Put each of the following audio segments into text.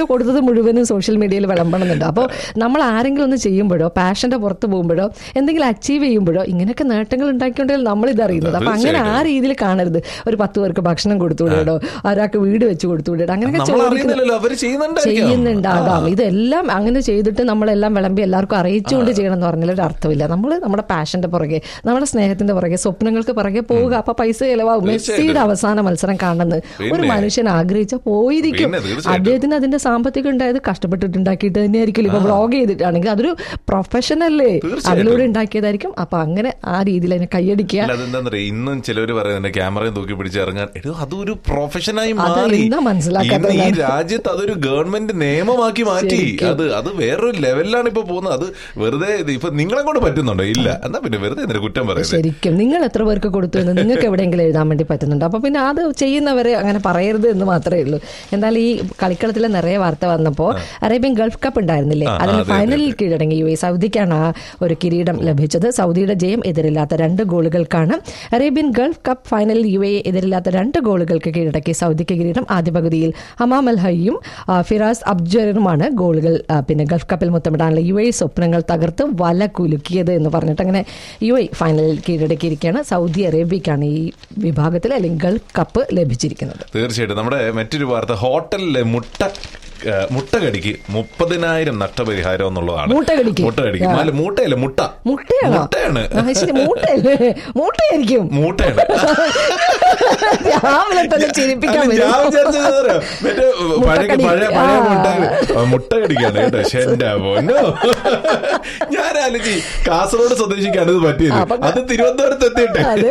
അവർക്ക് കൊടുത്തത് മുഴുവനും സോഷ്യൽ മീഡിയയിൽ വിളമ്പണമെന്നുണ്ട് അപ്പോൾ നമ്മൾ ആരെങ്കിലും ഒന്ന് ചെയ്യുമ്പോഴോ പാഷന്റെ പുറത്ത് പോകുമ്പോഴോ എന്തെങ്കിലും അച്ചീവ് ചെയ്യുമ്പോഴോ ഇങ്ങനെയൊക്കെ നേട്ടങ്ങൾ ഉണ്ടാക്കിയിട്ടുണ്ടെങ്കിൽ നമ്മൾ ഇത് അറിയുന്നത് അപ്പൊ അങ്ങനെ ആ രീതിയിൽ കാണരുത് ഒരു പത്ത് പേർക്ക് ഭക്ഷണം കൊടുത്തുവിടോ ഒരാൾക്ക് വീട് വെച്ച് കൊടുത്തുവിടോ അങ്ങനെയൊക്കെ നമ്മൾ ചോദിക്കുന്നത് അറിയുന്നില്ലല്ലോ അവര് ചെയ്യുന്നുണ്ടായിരിക്കാം ചെയ്യുന്നുണ്ടാകാം ഇതെല്ലാം അങ്ങനെ ചെയ്തിട്ട് നമ്മളെല്ലാം വിളമ്പി എല്ലാവർക്കും അറിയിച്ചുകൊണ്ട് ചെയ്യണം എന്ന് പറഞ്ഞാൽ ഒരു അർത്ഥമില്ല നമ്മൾ നമ്മുടെ പാഷന്റെ പുറകെ നമ്മുടെ സ്നേഹത്തിന്റെ പുറകെ സ്വപ്നങ്ങൾക്ക് പുറകെ പോവുക അപ്പൊ പൈസ ചെലവാകും മെസ്സിയുടെ അവസാന മത്സരം കാണുന്നത് ഒരു പിന്നെ. മനുഷ്യൻ ആഗ്രഹിച്ച പോയിരിക്കും പിന്നെ, തീർച്ചയായിട്ടും. അദ്ദേഹത്തിന് അതിന്റെ സാമ്പത്തികം ഉണ്ടായത് കഷ്ടപ്പെട്ടിട്ട് ഉണ്ടാക്കിയിട്ട് തന്നെയായിരിക്കും ഇപ്പൊ വ്ളോഗ് ചെയ്തിട്ടാണെങ്കിൽ അതൊരു പ്രൊഫഷൻ അല്ലേ തീർച്ചയായിട്ടും. അതിലൂടെ ഉണ്ടാക്കിയതായിരിക്കും അപ്പൊ അങ്ങനെ ആ രീതിയിൽ അതിനെ കൈയടിക്കുക അല്ല അതെന്താ പറയാ ഇന്നും ചിലവര് പറയുന്നുണ്ട് ക്യാമറയും തൂക്കി പിടിച്ച് ഇറങ്ങാൻ എടോ അതൊരു പ്രൊഫഷനായി അത് മാറി എന്താ മനസ്സിലാക്കാത്തത് ഇന്ന് ഈ ഞാൻ? രാജ്യത്ത് അതൊരു ഗവൺമെന്റ് നിയമമാക്കി മാറ്റി ശരിക്കും. അത് അത് വേറൊരു ലെവലിലാണ് ഇപ്പൊ പോകുന്നത് അത് വെറുതെ ഇത് ഇപ്പൊ നിങ്ങളെ കൊണ്ട് പറ്റുന്നുണ്ടോ ഇല്ല എന്നാ പിന്നെ വെറുതെ എന്തിനാ കുറ്റം പറയുന്നത് ശരിക്കും നിങ്ങൾ എത്ര പേർക്ക് കൊടുത്തു എന്ന് നിങ്ങൾക്ക് എവിടെയെങ്കിലും എഴുതാൻ വേണ്ടി പറ്റുന്നുണ്ടോ അപ്പൊ പിന്നെ അത് ചെയ്യുന്നവരെ അങ്ങനെ പറയരുത് എന്ന് മാത്രമേ ഉള്ളൂ എന്നാൽ ഈ കളിക്കളത്തിലെ നിറയെ വാർത്ത വന്നപ്പോൾ അറേബ്യൻ ഗൾഫ് കപ്പ് ഉണ്ടായിരുന്നില്ലേ ആ, അതിൽ അതെ, അതെ, ഫൈനലിൽ കീഴടങ്ങി യു എ സൗദിക്കാണ് ആ ഒരു കിരീടം ലഭിച്ചത് സൗദിയുടെ ജയം എതിരില്ലാത്ത രണ്ട് ഗോളുകൾക്കാണ് അറേബ്യൻ ഗൾഫ് കപ്പ് ഫൈനലിൽ യു എ എതിരില്ലാത്ത രണ്ട് ഗോളുകൾക്ക് കീഴടക്കി സൗദിക്ക് കിരീടം ആദ്യ പകുതിയിൽ ഹമാം അൽ ഹയ്യും ആ, ഫിറാസ് അബ്ജറുമാണ് ഗോളുകൾ ആ, പിന്നെ ഗൾഫ് കപ്പിൽ മുത്തമിടാനുള്ള യു എ സ്വപ്നങ്ങൾ തകർത്ത് വല കുലുക്കിയത് എന്ന് പറഞ്ഞിട്ട് അങ്ങനെ യു എ ഫൈനലിൽ കീഴടക്കിയിരിക്കുകയാണ് സൗദി അറേബ്യക്കാണ് ഈ വിഭാഗത്തിൽ അല്ലെങ്കിൽ ഗൾഫ് കപ്പ് ലഭിച്ചിരിക്കുന്നത് തീർച്ചയായിട്ടും നമ്മുടെ മറ്റൊരു വാർത്ത ഹോട്ടലിലെ മുട്ട ഏ, മുട്ട കടിക്ക് മുപ്പതിനായിരം നഷ്ടപരിഹാരം എന്നുള്ളതാണ് മൂട്ടകടിക്ക്? മുട്ട കടിക്ക് ആ. അല്ല മുട്ടയല്ല മുട്ട മുട്ടയാണോ മുട്ടയാണ് ആ, ശരി മൂട്ടയല്ലേ മൂട്ടയായിരിക്കും മൂട്ടയാണ് രാവിലെ തന്നെ ചിരിപ്പിക്കാൻ അല്ല, ഞാൻ വരും വിചാരിച്ചത് എന്താ മറ്റേ പഴയ മുട്ടക്കടി. പഴയ പഴയ ആ. മുട്ട ആ, മുട്ട കടിക്കാണ് കേട്ടോ പക്ഷെ എന്റെ പോനോ ഞാൻ ആലോചിച്ച് കാസർഗോഡ് സ്വദേശിക്കാണ് ഇത് പറ്റിയത് അപ്പൊ- അത് തിരുവനന്തപുരത്ത് എത്തിയിട്ട് അതെ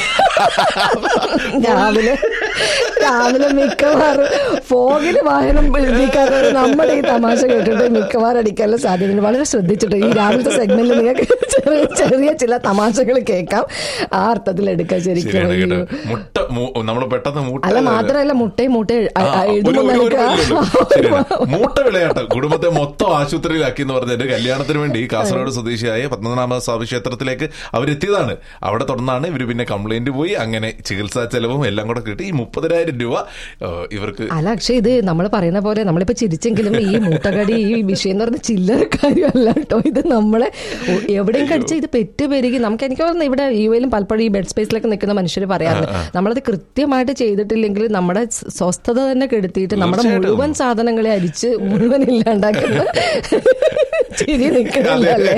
രാവിലെ രാവിലെ മിക്കവാറും ഫോഗില് വാഹനം എഴുതിക്കാതെ നമ്മുടെ ഈ തമാശ കേട്ടിട്ട് മിക്കവാറും അടിക്കാനുള്ള സാധ്യതയുണ്ട് വളരെ ശ്രദ്ധിച്ചിട്ട് ഈ രാവിലത്തെ സെഗ്മെന്റിൽ നിങ്ങൾക്ക് ചെറിയ ചെറിയ ചില തമാശകൾ കേൾക്കാം ആ അർത്ഥത്തിൽ എടുക്കാം ശരിക്കും ശരിയാണ് കേട്ടോ അയ്യോ. മുട്ട നമ്മൾ പെട്ടെന്ന് മൂട്ട അല്ല മാത്രമല്ല മുട്ടയും മുട്ടയും ആ, ഒരു- എഴുതുമ്പോൾ ഒരു- ഒരു നമുക്ക് പണിയില്ലല്ലോ. ശരിയാണ്. മൂട്ട വിളയാട്ടം കുടുംബത്തെ മൊത്തം ആശുപത്രിയിലാക്കി എന്ന് പറഞ്ഞിട്ട് കല്യാണത്തിന് വേണ്ടി കാസർഗോഡ് സ്വദേശിയായ പത്മനാഭ സ്വാമി ക്ഷേത്രത്തിലേക്ക് അവരെത്തിയതാണ് അവിടെ തുടർന്നാണ് ഇവർ പിന്നെ കംപ്ലൈന്റ് പോയി അങ്ങനെ ചികിത്സാ ചെലവും എല്ലാം കൂടെ കിട്ടി ഈ മുപ്പതിനായിരം രൂപ ഏഹ്, ഇവർക്ക് അല്ല അക്ഷയ് ഇത് നമ്മൾ പറയുന്ന പോലെ നമ്മളിപ്പോ ചിരിച്ചെങ്കിലും ഈ മൂട്ടകടി ഈ വിഷയം എന്ന് പറഞ്ഞ ചില്ലറ കാര്യമല്ല കേട്ടോ ഇത് നമ്മളെ ഒ- എവിടെയും കടിച്ച ഇത് പെറ്റ് പെരുകി നമുക്ക് എനിക്ക് തോന്നുന്നു ഇവിടെ യു എയിലും പലപ്പോഴും ഈ ബെഡ് സ്പേസിലൊക്കെ നിൽക്കുന്ന മനുഷ്യർ പറയാറുണ്ട് നമ്മളത് കൃത്യമായിട്ട് ചെയ്തിട്ടില്ലെങ്കിൽ നമ്മുടെ സ് സ്വസ്ഥത തന്നെ കെടുത്തിയിട്ട് നമ്മുടെ തീർച്ചയായിട്ടും. മുഴുവൻ സാധനങ്ങളെ അരിച്ച് മുഴുവൻ ഇല്ലാണ്ടാക്കുന്ന ചിരി നിൽക്കുന്നില്ലല്ലേ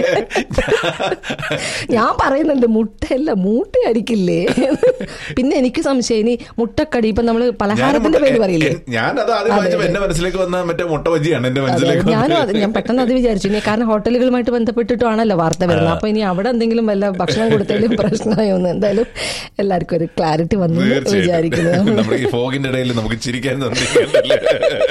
ഞാൻ പറയുന്നുണ്ട് മുട്ടയല്ല മൂട്ടയരിക്കില്ലേ പിന്നെ എനിക്ക് സംശയം ഇനി മുട്ടക്കടി ഇപ്പൊ നമ്മള് പലഹാരത്തിന്റെ പേര് പറയില്ലേ ഞാൻ അത് ആദ്യം വായിച്ചപ്പോ എന്റെ മനസ്സിലേക്ക് വന്ന മറ്റേ മുട്ട ബജിയാണ് എന്റെ അതെ, മനസ്സിലേക്ക് ഞാനും അത് വന്നത്. ഞാൻ പെട്ടെന്ന് അത് വിചാരിച്ചു ഇനി കാരണം ഹോട്ടലുകളുമായിട്ട് ബന്ധപ്പെട്ടിട്ടാണല്ലോ വാർത്ത വരുന്നത് അപ്പൊ ഇനി അവിടെ എന്തെങ്കിലും വല്ല ഭക്ഷണം കൊടുത്തതിലും പ്രശ്നമായോ എന്ന് എന്തായാലും എല്ലാവർക്കും ഒരു ക്ലാരിറ്റി വന്നു എന്ന് വിചാരിക്കുന്നു തീർച്ചയായിട്ടും നമ്മുടെ ഈ ഫോഗിന്റെ ഇടയിൽ നമുക്ക് ചിരിക്കാൻ തന്നിരിക്കണ്ടല്ലേ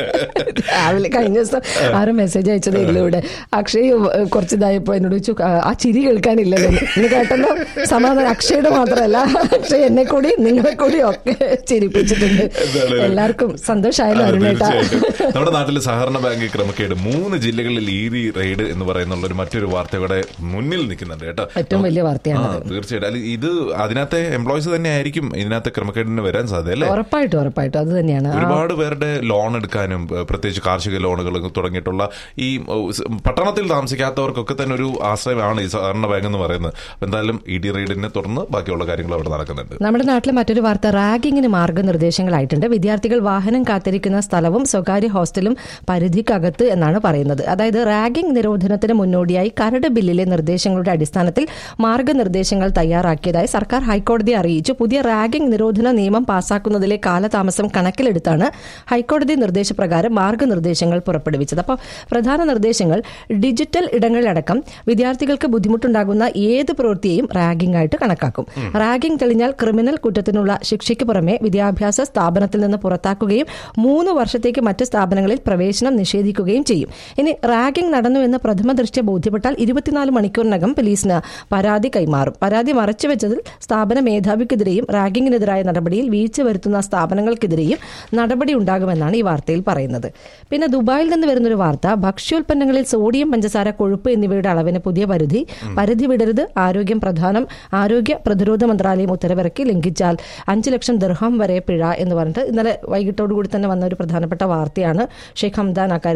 രാവിലെ കഴിഞ്ഞ ദിവസം ആരും മെസ്സേജ് അയച്ചതേ ഉള്ളൂ ഇവിടെ അക്ഷയ് ഏഹ്, കുറച്ച് ഇതായപ്പോ എന്നോട് ചോദിച്ചു "ആ, ആ ചിരി കേൾക്കാനില്ലല്ലോ എന്ന്." ഇന്ന് കേട്ടല്ലോ സമാധാനം അക്ഷയുടെ മാത്രമല്ല അക്ഷയ് എന്നെ കൂടി നിങ്ങളെ കൂടി ഒക്കെ ചിരിപ്പിച്ചിട്ടുണ്ട് എന്തായാലും എല്ലാവർക്കും സന്തോഷമായല്ലോ അതെ, അരുണേട്ടാ തീർച്ചയായിട്ടും. നമ്മുടെ നാട്ടിൽ സഹകരണ ബാങ്ക് ക്രമക്കേട് മൂന്ന് ജില്ലകളിൽ ഈരി റെയ്ഡ് എന്ന് പറയുന്നുള്ള ഒരു മറ്റൊരു വാർത്ത ഇവിടെ മുന്നിൽ നിൽക്കുന്നുണ്ട് കേട്ടോ ഏറ്റവും വലിയ വാർത്തയാണ് ആ, തീർച്ചയായിട്ടും അല്ല ഇത് അതിനകത്തെ എംപ്ലോയീസ് തന്നെ ആയിരിക്കും ഇതിനകത്തെ ക്രമക്കേടിന് വരാൻ സാധ്യത അല്ലേ ഉറപ്പായിട്ടും ഉറപ്പായിട്ടും അത് തന്നെയാണ് ആ ഒരുപാട് പേരുടെ ലോൺ എടുക്കാനും ഏഹ്, പ്രത്യേകിച്ച് കാർഷിക ലോണുകൾ തുടങ്ങിയിട്ടുള്ള ഈ ഓ, സ് പട്ടണത്തിൽ താമസിക്കാത്തവർക്കൊക്കെ തന്നെ ഒരു ആശ്രയമാണ് ഈ സഹകരണ ബാങ്ക് എന്ന് പറയുന്നത് അപ്പൊ എന്തായാലും ഇ ഡി റെയ്ഡിനെ തുടർന്ന് ബാക്കിയുള്ള കാര്യങ്ങൾ അവിടെ നടക്കുന്നുണ്ട് നമ്മുടെ നാട്ടിലെ മറ്റൊരു വാർത്ത റാഗിങ്ങിന് മാർഗനിർദ്ദേശങ്ങളായിട്ടുണ്ട് വിദ്യാർത്ഥികൾ വാഹനം കാത്തിരിക്കുന്ന സ്ഥലവും സ്വകാര്യ ഹോസ്റ്റലും പരിധിക്കകത്ത് എന്നാണ് പറയുന്നത് അതായത് റാഗിംഗ് നിരോധനത്തിന് മുന്നോടിയായി കരട് ബില്ലിലെ നിർദ്ദേശങ്ങളുടെ അടിസ്ഥാനത്തിൽ മാർഗനിർദ്ദേശങ്ങൾ തയ്യാറാക്കിയതായി സർക്കാർ ഹൈക്കോടതിയെ അറിയിച്ചു പുതിയ റാഗിംഗ് നിരോധന നിയമം പാസാക്കുന്നതിലെ കാലതാമസം കണക്കിലെടുത്താണ് ഹൈക്കോടതി നിർദ്ദേശപ്രകാരം മാർഗനിർദ്ദേശങ്ങൾ പുറപ്പെടുവിച്ചത് അപ്പോൾ പ്രധാന നിർദ്ദേശങ്ങൾ ഡിജിറ്റൽ ഇടങ്ങളിലടക്കം വിദ്യാർത്ഥികൾക്ക് ബുദ്ധിമുട്ടുണ്ടാകുന്ന ഏത് പ്രവൃത്തിയെയും റാഗിംഗ് ആയിട്ട് കണക്കാക്കും റാഗിംഗ് തെളിഞ്ഞാൽ ക്രിമിനൽ കുറ്റത്തിനുള്ള ശിക്ഷയ്ക്ക് പുറമെ വിദ്യാഭ്യാസ സ്ഥാപനത്തിൽ നിന്ന് പുറത്താക്കുകയും മൂന്ന് വർഷത്തേക്ക് മറ്റ് സ്ഥാപനങ്ങളിൽ പ്രവേശനം നിഷേധിക്കുകയും ചെയ്യും ഇനി റാഗിംഗ് നടന്നുവെന്ന് പ്രഥമ ദൃഷ്ട്യ ബോധ്യപ്പെട്ടാൽ ഇരുപത്തിനാല് മണിക്കൂറിനകം പോലീസിന് പരാതി കൈമാറും പരാതി മറച്ചുവെച്ചതിൽ സ്ഥാപന മേധാവിക്കെതിരെയും റാഗിങ്ങിനെതിരായ നടപടിയിൽ വീഴ്ച വരുത്തുന്ന സ്ഥാപനങ്ങൾക്കെതിരെയും നടപടി ഉണ്ടാകുമെന്നാണ് ഈ വാർത്തയിൽ പറയുന്നത് പിന്നെ ദുബായിൽ നിന്ന് വരുന്നൊരു വാർത്ത ഭക്ഷ്യോൽപ്പന്നങ്ങളിൽ സോഡിയം പഞ്ചസാര കൊഴുപ്പ് എന്നിവയുടെ അളവിന് പുതിയ പരിധി പരിധി വിടരുത് ആരോഗ്യം പ്രധാനം ആരോഗ്യ പ്രതിരോധ മന്ത്രാലയം ഉത്തരവിറക്കി ലംഘിച്ചാൽ അഞ്ച് ലക്ഷം ദർഹം വരെ പിഴ എന്ന് പറഞ്ഞിട്ട് ഇന്നലെ വൈകിട്ടോടുകൂടി തന്നെ വന്ന ഒരു പ്രധാനപ്പെട്ട വാർത്തയാണ് ഷെയ്ഖ് ഹംദാൻ അക്കാര്യത്തിൽ